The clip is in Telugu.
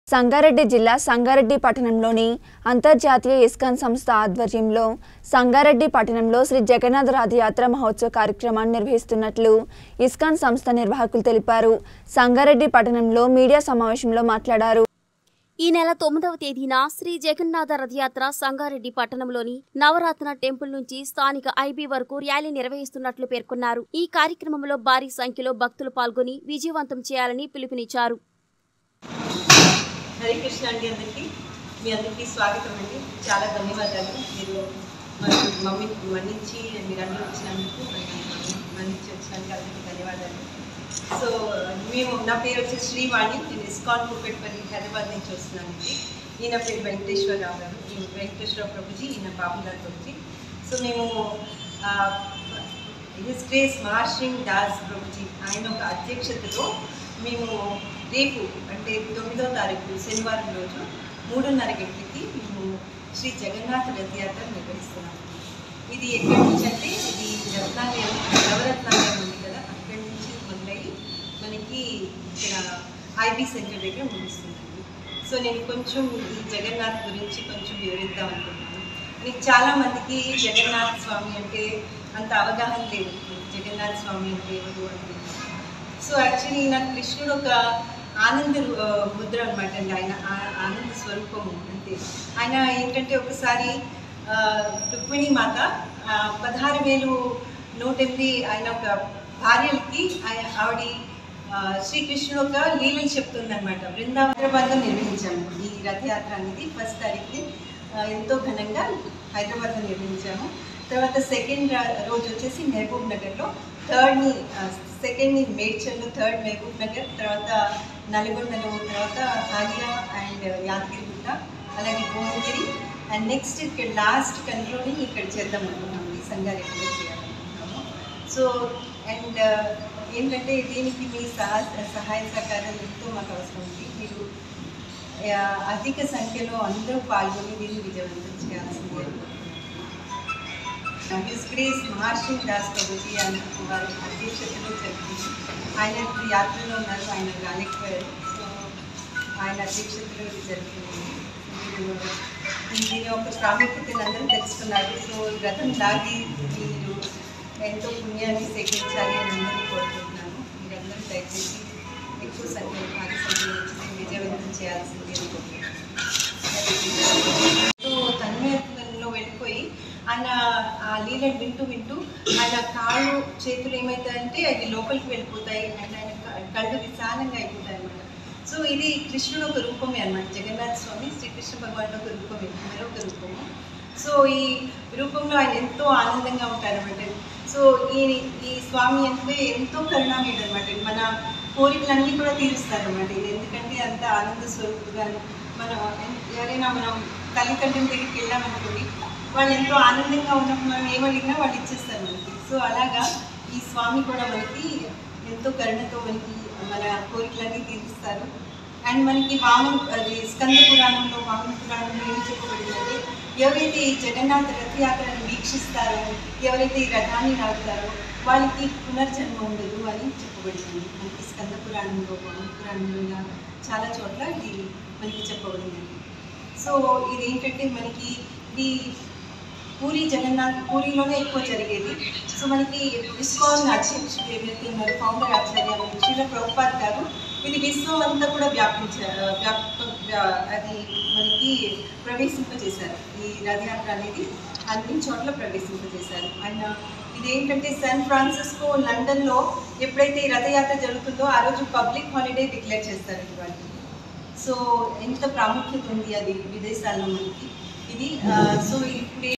సంగారెడ్డి జిల్లా సంగారెడ్డి పట్టణంలోని అంతర్జాతీయ ఇస్కాన్ సంస్థ ఆధ్వర్యంలో సంగారెడ్డి పట్టణంలో శ్రీ జగన్నాథ రథయాత్ర మహోత్సవ కార్యక్రమాన్ని నిర్వహిస్తున్నట్లు ఇస్కాన్ సంస్థ నిర్వాహకులు తెలిపారు సంగారెడ్డి పట్టణంలో మీడియా సమావేశంలో మాట్లాడారు ఈ నెల తొమ్మిదవ తేదీన శ్రీ జగన్నాథ రథయాత్ర సంగారెడ్డి పట్టణంలోని నవరత్న టెంపుల్ నుంచి స్థానిక ఐబీ వరకు ర్యాలీ నిర్వహిస్తున్నట్లు పేర్కొన్నారు ఈ కార్యక్రమంలో భారీ సంఖ్యలో భక్తులు పాల్గొని విజయవంతం చేయాలని పిలుపునిచ్చారు హరే కృష్ణ అండి అందరికీ మీ అందరికీ స్వాగతం అండి చాలా ధన్యవాదాలు మీరు మరి మమ్మీ మన్నించి మీరు అందరూ వచ్చినందుకు మరి మమ్మీ మన్నించి వచ్చినందుకు అందరికీ ధన్యవాదాలు సో మేము నా పేరు వచ్చి శ్రీవాణి నేను ఇస్కాన్ కుపెట్పల్లి హైదరాబాద్ నుంచి వస్తున్నానండి ఈయన పేరు వెంకటేశ్వరరావు గారు ఈ వెంకటేశ్వరరావు ప్రభుజీ ఈయన బాబులాల్ ప్రభుజీ సో మేము హిస్ గ్రేస్ మహాశ్రీంగ్ దాస్ ప్రభుజీ ఆయన ఒక అధ్యక్షతలో మేము రేపు అంటే తొమ్మిదో తారీఖు శనివారం రోజు మూడున్నర గంటలకి మేము శ్రీ జగన్నాథ రథయాత్ర నిర్వహిస్తున్నాము ఇది ఎక్కడి నుంచి అంటే ఇది రత్నాలయం నవరత్నాలయం ఉంది కదా అక్కడి నుంచి మొదలయ్యి మనకి ఇక్కడ ఐబీ సెంటర్ దగ్గర ముగిస్తుందండి సో నేను కొంచెం ఈ జగన్నాథ్ గురించి కొంచెం వివరిద్దాం అనుకుంటున్నాను మీకు చాలా మందికి జగన్నాథ్ స్వామి అంటే అంత అవగాహన లేదు జగన్నాథ్ స్వామి అంటే ఎవరు అంటే సో యాక్చువల్లీ నాకు కృష్ణుడు ఒక ఆనంద రు- ఆ, ముద్ర అనమాట అండి ఆయన ఆ- ఆనంద స్వరూపము అంతే ఆయన ఏంటంటే ఒకసారి ఆ, రుక్మిణి మాత ఆ, పదహారు వేలు నూట ఎనిమిది ఆయన ఒక భార్యలకి ఆయన ఆవిడ ఆ, శ్రీకృష్ణుడు ఒక లీలలు చెప్తుంది అనమాట బృందావనంలో నిర్వహించాము ఈ రథయాత్ర అనేది ఫస్ట్ తారీఖుని ఆ, ఎంతో ఘనంగా హైదరాబాద్లో నిర్వహించాము తర్వాత సెకండ్ రోజు వచ్చేసి మహబూబ్ నగర్లో థర్డ్ని సెకండ్ని మేడ్చల్లో థర్డ్ మహబూబ్ నగర్ తర్వాత నల్గొండలో తర్వాత ఆలియా అండ్ యాదగిరిగుట్ట అలాగే భువనగిరి అండ్ నెక్స్ట్ ఇక్కడ లాస్ట్ కంట్రోలింగ్ ఇక్కడ చేద్దాం అనుకుంటున్నాము ఈ సంగారెడ్డిలో చేయాలనుకుంటున్నాము సో అండ్ ఏంటంటే దీనికి మీ సహా సహాయ సహకారాలు ఎంతో మాకు అవసరం ఉంది మీరు ఆ, అధిక సంఖ్యలో అందరూ పాల్గొని దీన్ని విజయవంతం చేయాల్సిందే హిస్ గ్రేస్ మహర్షి దాస్ ప్రభుజీ అని వారి అధ్యక్షతలో జరిగింది ఆయన ఇప్పుడు యాత్రలో ఉన్నారు ఆయన రాలేకపోయారు సో ఆయన అధ్యక్షతలో ఇది జరుగుతుంది మీరు దీని యొక్క ప్రాముఖ్యతను అందరూ తెలుసుకున్నారు సో ఈ రథం లాగి మీరు ఎంతో పుణ్యాన్ని సేకరించాలి అని అందరినీ కోరుకుంటున్నాను మీరందరూ దయచేసి ఎక్కువ సంఖ్యలో భారీ సంఖ్యలో వచ్చి దీన్ని విజయవంతం చేయాల్సింది అనుకుంటున్నాను ఎంతో తన్మయత్వంలో వెళ్ళిపోయి ఆయన ఆ లీలను వింటూ వింటూ ఆయన కాళ్ళు చేతులు ఏమవుతాయంటే అవి లోపలికి వెళ్ళిపోతాయి అండ్ ఆయన క- కళ్ళు విశాలంగా అయిపోతాయి అన్నమాట సో ఇది కృష్ణుడు ఒక రూపమే అన్నమాట జగన్నాథ స్వామి శ్రీకృష్ణ భగవానుడు ఒక రూపమే మరొక రూపము సో ఈ రూపంలో ఆయన ఎంతో ఆనందంగా ఉంటారన్నమాట సో ఈ ఈ స్వామి అంటే ఎంతో కరుణామయుడు అనమాట మన కోరికలన్నీ కూడా తీరుస్తారన్నమాట ఇది ఎందుకంటే అంత ఆనంద స్వరూపుగా మనం ఎన్- ఎవరైనా మనం తల్లిదండ్రుల దగ్గరికి వెళ్ళామనుకోండి వాళ్ళు ఎంతో ఆనందంగా ఉన్నప్పుడు మనం ఏమడిగినా వాళ్ళు ఇచ్చేస్తారు మనకి సో అలాగా ఈ స్వామి కూడా మనకి ఎంతో కరుణతో మనకి మన కోరికలన్నీ తీరుస్తారు అండ్ మనకి వామన్ అది స్కంద పురాణంలో వామన పురాణంలో ఏం చెప్పబడిందంటే ఎవరైతే ఈ జగన్నాథ రథయాత్రను వీక్షిస్తారో ఎవరైతే ఈ రథాన్ని నాటుతారో వాళ్ళకి పునర్జన్మ ఉండదు అని చెప్పబడింది మనకి స్కంద పురాణంలో వామన పురాణంలో ఇలా చాలా చోట్ల ఇది మనకి చెప్పబడిందండి సో ఇది ఏంటంటే మనకి ఇది పూరి జగన్నాథ్ పూరిలోనే ఎక్కువ జరిగేది సో మనకి ఇస్కాన్ అధ్యక్షుడు ఏదైతే ఉన్నారో ఫౌండర్ ఆచార్య మనకి శ్రీల ప్రభుపాద్ గారు ఇది విశ్వం అంతా కూడా వ్యాపించారు వ్యాప వ్యా- అది మనకి ప్రవేశింపజేశారు ఈ రథయాత్ర అనేది అన్ని చోట్ల ప్రవేశింపజేశారు ఆయన ఇదేంటంటే శాన్ ఫ్రాన్సిస్కో లండన్లో ఎప్పుడైతే ఈ రథయాత్ర జరుగుతుందో ఆ రోజు పబ్లిక్ హాలిడే డిక్లేర్ చేస్తారు ఇవాళ సో ఎంత ప్రాముఖ్యత ఉంది అది విదేశాల్లో మనకి ఇది ఆ, సో ఇప్పుడు